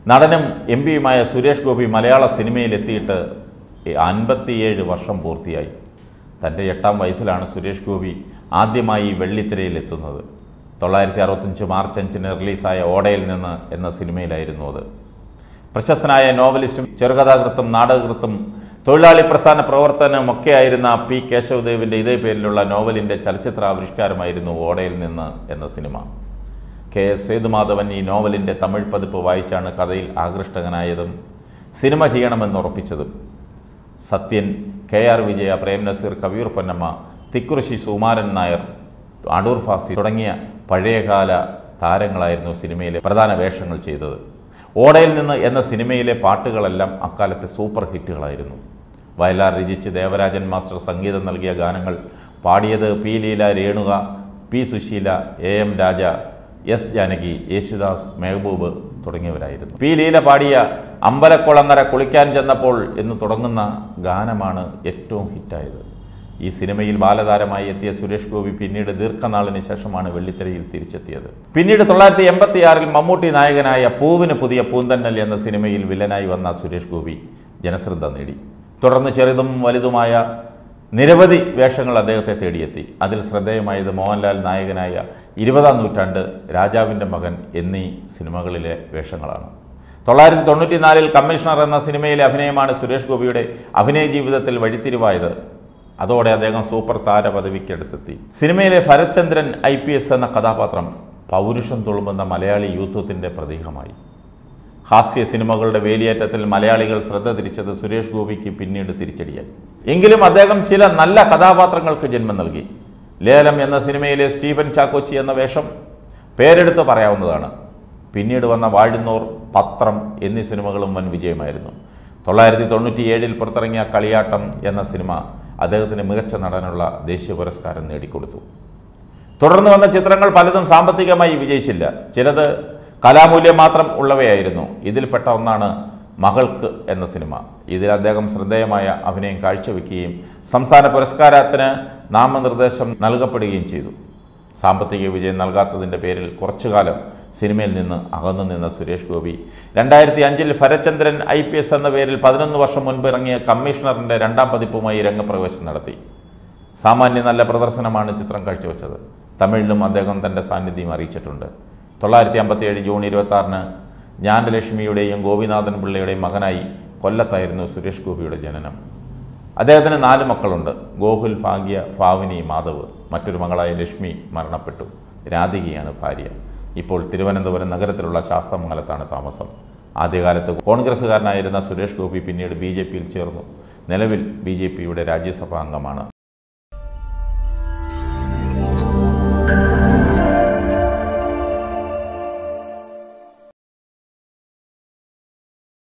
നടനും എം പിയുമായ സുരേഷ് ഗോപി മലയാള സിനിമയിൽ എത്തിയിട്ട് അൻപത്തിയേഴ് വർഷം പൂർത്തിയായി തൻ്റെ എട്ടാം വയസ്സിലാണ് സുരേഷ് ഗോപി ആദ്യമായി വെള്ളിത്തിരയിൽ എത്തുന്നത് തൊള്ളായിരത്തി അറുപത്തഞ്ച് മാർച്ച് അഞ്ചിന് റിലീസായ ഓടയിൽ നിന്ന് എന്ന സിനിമയിലായിരുന്നു അത് പ്രശസ്തനായ നോവലിസ്റ്റും ചെറുകഥാകൃത്തും നാടകകൃത്തും തൊഴിലാളി പ്രസ്ഥാന പ്രവർത്തനമൊക്കെയായിരുന്ന പി കേശവദേവിൻ്റെ ഇതേ പേരിലുള്ള നോവലിൻ്റെ ചലച്ചിത്ര ആവിഷ്കാരമായിരുന്നു ഓടയിൽ നിന്ന് എന്ന സിനിമ കെ എസ് സേതുമാധവൻ ഈ നോവലിൻ്റെ തമിഴ് പതിപ്പ് വായിച്ചാണ് കഥയിൽ ആകൃഷ്ടകനായതും സിനിമ ചെയ്യണമെന്ന് ഉറപ്പിച്ചതും സത്യൻ കെ ആർ വിജയ പ്രേം നസീർ കവിയൂർ പൊന്നമ്മ തിക്കുറിശി സുകുമാരൻ നായർ അടൂർ ഫാസി തുടങ്ങിയ പഴയകാല താരങ്ങളായിരുന്നു സിനിമയിലെ പ്രധാന വേഷങ്ങൾ ചെയ്തത് ഓടയിൽ നിന്ന് എന്ന സിനിമയിലെ പാട്ടുകളെല്ലാം അക്കാലത്തെ സൂപ്പർ ഹിറ്റുകളായിരുന്നു വയലാർ രചിച്ച് ദേവരാജൻ മാസ്റ്റർ സംഗീതം നൽകിയ ഗാനങ്ങൾ പാടിയത് P Leela Renuka P Susheela A M Raja S Janaki Yesudas Mehboob തുടങ്ങിയവരായിരുന്നു പി ലീല പാടിയ അമ്പലക്കുളങ്ങര കുളിക്കാൻ ചെന്നപ്പോൾ എന്ന് തുടങ്ങുന്ന ഗാനമാണ് ഏറ്റവും ഹിറ്റായത് ഈ സിനിമയിൽ ബാലതാരമായി എത്തിയ സുരേഷ് ഗോപി പിന്നീട് ദീർഘനാളിന് ശേഷമാണ് വെള്ളിത്തിരയിൽ തിരിച്ചെത്തിയത് പിന്നീട് തൊള്ളായിരത്തി എൺപത്തിയാറിൽ മമ്മൂട്ടി നായകനായ പൂവിന് പുതിയ പൂന്തന്നൽ എന്ന സിനിമയിൽ വില്ലനായി വന്ന സുരേഷ് ഗോപി ജനശ്രദ്ധ നേടി തുടർന്ന് ചെറുതും വലുതുമായ നിരവധി വേഷങ്ങൾ അദ്ദേഹത്തെ തേടിയെത്തി അതിൽ ശ്രദ്ധേയമായത് മോഹൻലാൽ നായകനായ ഇരുപതാം നൂറ്റാണ്ട് രാജാവിൻ്റെ മകൻ എന്നീ സിനിമകളിലെ വേഷങ്ങളാണ് തൊള്ളായിരത്തി തൊണ്ണൂറ്റിനാലിൽ കമ്മീഷണർ എന്ന സിനിമയിലെ അഭിനയമാണ് സുരേഷ് ഗോപിയുടെ അഭിനയ ജീവിതത്തിൽ വഴിത്തിരിവായത് അതോടെ അദ്ദേഹം സൂപ്പർ താര പദവിക്കടുത്തെത്തി സിനിമയിലെ ഭരത്ചന്ദ്രൻ ഐ പി എസ് എന്ന കഥാപാത്രം പൗരുഷം തുളുമ്പുന്ന മലയാളി യൂത്വത്തിൻ്റെ പ്രതീകമായി ഹാസ്യ സിനിമകളുടെ വേലിയേറ്റത്തിൽ മലയാളികൾ ശ്രദ്ധ തിരിച്ചത് സുരേഷ് ഗോപിക്ക് പിന്നീട് തിരിച്ചടിയായി എങ്കിലും അദ്ദേഹം ചില നല്ല കഥാപാത്രങ്ങൾക്ക് ജന്മം നൽകി ലേലം എന്ന സിനിമയിലെ സ്റ്റീഫൻ ചാക്കോച്ചി എന്ന വേഷം പേരെടുത്ത് പറയാവുന്നതാണ് പിന്നീട് വന്ന വാഴുന്നോർ പത്രം എന്നീ സിനിമകളും വൻ വിജയമായിരുന്നു തൊള്ളായിരത്തി തൊണ്ണൂറ്റിയേഴിൽ പുറത്തിറങ്ങിയ കളിയാട്ടം എന്ന സിനിമ അദ്ദേഹത്തിന് മികച്ച നടനുള്ള ദേശീയ പുരസ്കാരം നേടിക്കൊടുത്തു തുടർന്ന് വന്ന ചിത്രങ്ങൾ പലതും സാമ്പത്തികമായി വിജയിച്ചില്ല ചിലത് കലാമൂല്യം മാത്രം ഉള്ളവയായിരുന്നു ഇതിൽപ്പെട്ട ഒന്നാണ് മകൾക്ക് എന്ന സിനിമ ഇതിൽ അദ്ദേഹം ശ്രദ്ധേയമായ അഭിനയം കാഴ്ചവെക്കുകയും സംസ്ഥാന പുരസ്കാരത്തിന് നാമനിർദ്ദേശം നൽകപ്പെടുകയും ചെയ്തു സാമ്പത്തിക വിജയം നൽകാത്തതിൻ്റെ പേരിൽ കുറച്ചുകാലം സിനിമയിൽ നിന്ന് അകന്നു നിന്ന സുരേഷ് ഗോപി രണ്ടായിരത്തി അഞ്ചിൽ ഭരചന്ദ്രൻ ഐ പി എസ് എന്ന പേരിൽ പതിനൊന്ന് വർഷം മുൻപ് ഇറങ്ങിയ കമ്മീഷണറിൻ്റെ രണ്ടാം പതിപ്പുമായി രംഗപ്രവേശം നടത്തി സാമാന്യ നല്ല പ്രദർശനമാണ് ചിത്രം കാഴ്ചവെച്ചത് തമിഴിലും അദ്ദേഹം തൻ്റെ സാന്നിധ്യം അറിയിച്ചിട്ടുണ്ട് തൊള്ളായിരത്തി അമ്പത്തിയേഴ് ജൂൺ ഇരുപത്തി ആറിന് ജ്ഞാനലക്ഷ്മിയുടെയും ഗോപിനാഥൻ പിള്ളയുടെയും മകനായി കൊല്ലത്തായിരുന്നു സുരേഷ് ഗോപിയുടെ ജനനം അദ്ദേഹത്തിന് നാല് മക്കളുണ്ട് ഗോകുൽ ഭാഗ്യ ഭാവിനി മാധവ് മറ്റൊരു മകളായ ലക്ഷ്മി മരണപ്പെട്ടു രാധികയാണ് ഭാര്യ ഇപ്പോൾ തിരുവനന്തപുരം നഗരത്തിലുള്ള ശാസ്തമംഗലത്താണ് താമസം ആദ്യകാലത്ത് കോൺഗ്രസ്സുകാരനായിരുന്ന സുരേഷ് ഗോപി പിന്നീട് ബി ജെ പിയിൽ ചേർന്നു നിലവിൽ ബി ജെ പിയുടെ രാജ്യസഭാ അംഗമാണ്